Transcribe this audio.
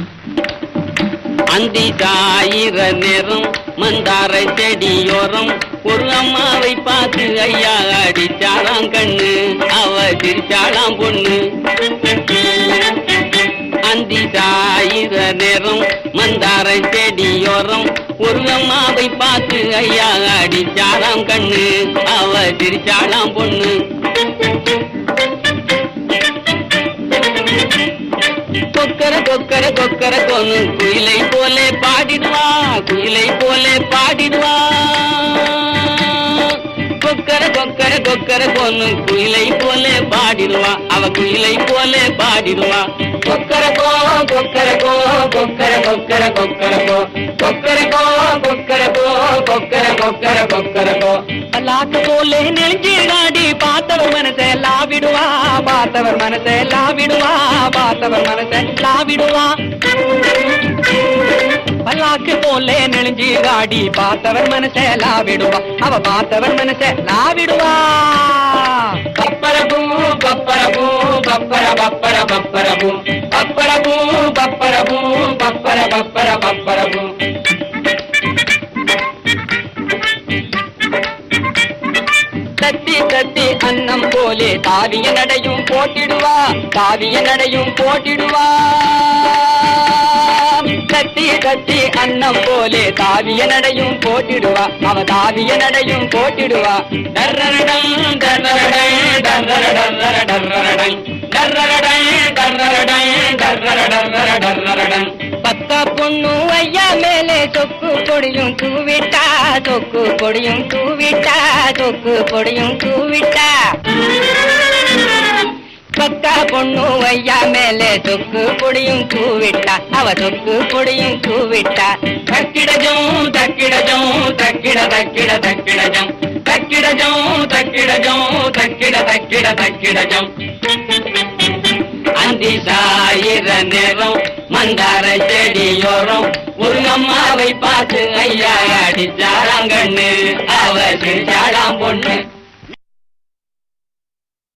அந்தி சாயிர நேரம் மந்தார செடியோரம் ஒரு அம்மாவை பார்த்து ஐயா அடிச்சாளாம் கண்ணு அவ சிரிச்சாளாம் பொண்ணு அந்தி சாயிர நேரம் மந்தார செடியோரம் ஒரு அம்மாவை பார்த்து ஐயா அடிச்சாளாம் கண்ணு அவ சிரிச்சாளாம் பொண்ணு கொக்கர கொக்கர கொக்கர கொன்னு குயிலை போலே பாடிடுவா குயிலை போலே பாடிடுவா கொக்கர கொக்கர கொக்கர கொன்னு குயிலை போலே பாடிடுவா அவ குயிலை போலே பாடிடுவா கொக்கர கோ கொக்கர கோ கொக்கர கொக்கர கொக்கர கோ கொக்கர கோ கொக்கர கோ கொக்கர கொக்கர கொக்கர கோ அல்லாக்கு போலே நெஞ்சிடாடி பார்த்தவர் மனசை லாவிடுவா பார்த்தவர் மனசை லாவிடுவா பார்த்தவர் மனசை லாவிடுவா பல்லாக்கு போலே நெளிஞ்சிடாடி பார்த்தவர் மனசை லாவிடுவா அவ பார்த்தவர் மனசை லாவிடுவா பப்பரபூ பப்பரபூ பப்பர பப்பர பப்பரபூ பப்பரபூ பப்பரபூ பப்பர பப்பர பப்பரபூ தத்தி தத்தி அன்னம் போலே தாவிய நடையும் போட்டிடுவா தாவிய நடையும் போட்டிடுவா தத்தி தத்தி அன்னம் போலே தாவிய நடையும் போட்டிடுவா அவ தாவிய நடையும் போட்டிடுவா டர்ரரடை டர்ரரடை டர்ரரடர்ரர டர்ரரடை டர்ரரடை டர்ரரடை டர்ரரடர்ரர டர்ரரடை பக்க பொண்ணு ஐயா மேலே சொக்கு பொடியும் தூவிட்டா சொக்கு பொடியும் தூவிட்டா சொக்கு பொடியும் தூவிட்டா பக்க பொண்ணு ஐயா மேலே சொக்கு பொடியும் தூவிட்டா அவ சொக்கு பொடியும் தூவிட்டா தக்கிடஜம் தக்கிடஜம் தக்கிட தக்கிட தக்கிடஜம் தக்கிடஜம் தக்கிடஜம் தக்கிட தக்கிட தக்கிடஜம் அந்தி சாயிர நேரம் மந்தார செடியோரம் ஒரு அம்மாவை பார்த்து ஐயா அடிச்சாராங்கண்ணு அவ சிரிச்சாடாம் பொண்ணு